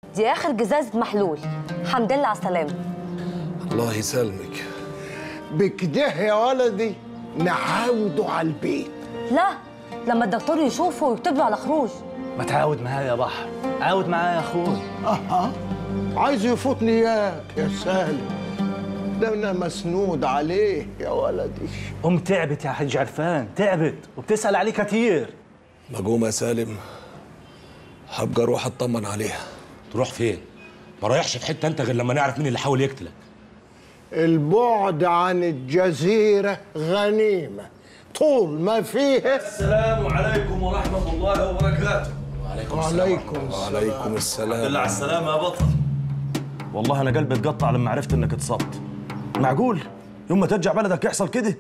دي اخر جزازه محلول الحمد لله على السلامه الله يسلمك بكده يا ولدي نعاوده على البيت لا لما الدكتور يشوفه ويكتب له على خروج ما تعاود معايا يا بحر عاود معايا يا اخوي اها عايز يفوتني اياك يا سالم ده انا مسنود عليه يا ولدي ام تعبت يا حاج عرفان تعبت وبتسال عليه كتير مقوم يا سالم هبقى اروح اطمن عليها تروح فين؟ ما رايحش في حته انت غير لما نعرف مين اللي حاول يقتلك البعد عن الجزيرة غنيمة طول ما فيها السلام عليكم ورحمة الله وبركاته وعليكم وعليكم السلام بالله على السلامة يا بطل والله انا قلبي اتقطع لما عرفت انك اتصبت معقول يوم ما ترجع بلدك يحصل كده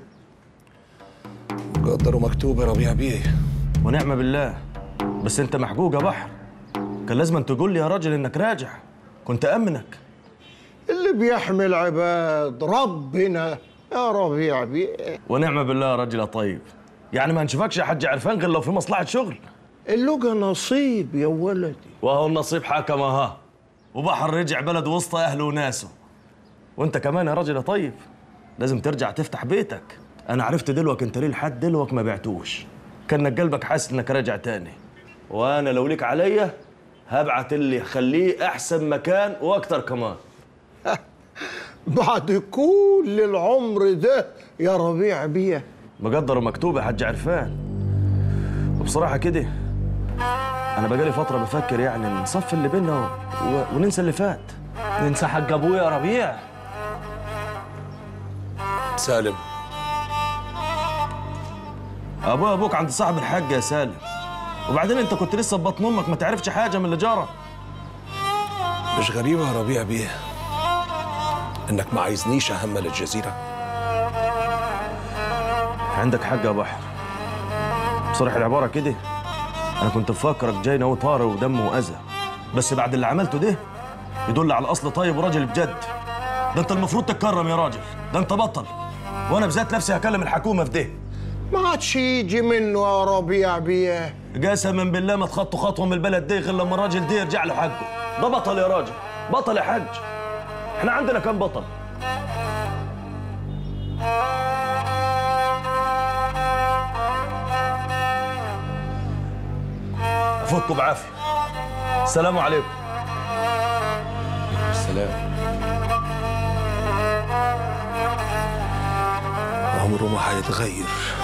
قدر ومكتوب يا ربيع بيه ونعم بالله بس انت محجوج يا بحر كان لازم أن تقول لي يا راجل انك راجع كنت امنك اللي بيحمي العباد ربنا يا ربيع بيه ونعم بالله يا راجل يا طيب يعني ما نشوفكش يا حاج عرفان غير لو في مصلحه شغل اللقى نصيب يا ولدي وهو النصيب حكم ها وبحر رجع بلد وسط اهله وناسه وانت كمان يا راجل يا طيب لازم ترجع تفتح بيتك انا عرفت دلوك انت ليه لحد دلوك ما بعتوش كانك قلبك حاسس انك راجع تاني وانا لو ليك عليا هبعت اللي يخليه احسن مكان واكتر كمان بعد كل العمر ده يا ربيع بيه مقدر ومكتوب يا حاج عرفان وبصراحه كده انا بقالي فتره بفكر يعني نصفي اللي بينا و... و... وننسى اللي فات ننسى حق ابويا يا ربيع سالم ابويا ابوك عند صاحب الحاج يا سالم وبعدين انت كنت لسه في بطن امك ما تعرفش حاجه من اللي جرى مش غريبة يا ربيع بيه انك ما عايزنيش اهمل الجزيرة عندك حق يا بحر بصراحه العباره كده انا كنت مفكرك جاي ناوي طار ودم واذى بس بعد اللي عملته ده يدل على اصل طيب وراجل بجد ده انت المفروض تتكرم يا راجل ده انت بطل وانا بذات نفسي هكلم الحكومه في ده ما عادش يجي منه يا ربيع بيه قسما بالله ما تخطوا خطوه من البلد دي غير لما الراجل ده يرجع له حقه ده بطل يا راجل بطل يا حاج احنا عندنا كم بطل افوتكم بعافيه السلام عليكم السلام عمره ما هيتغير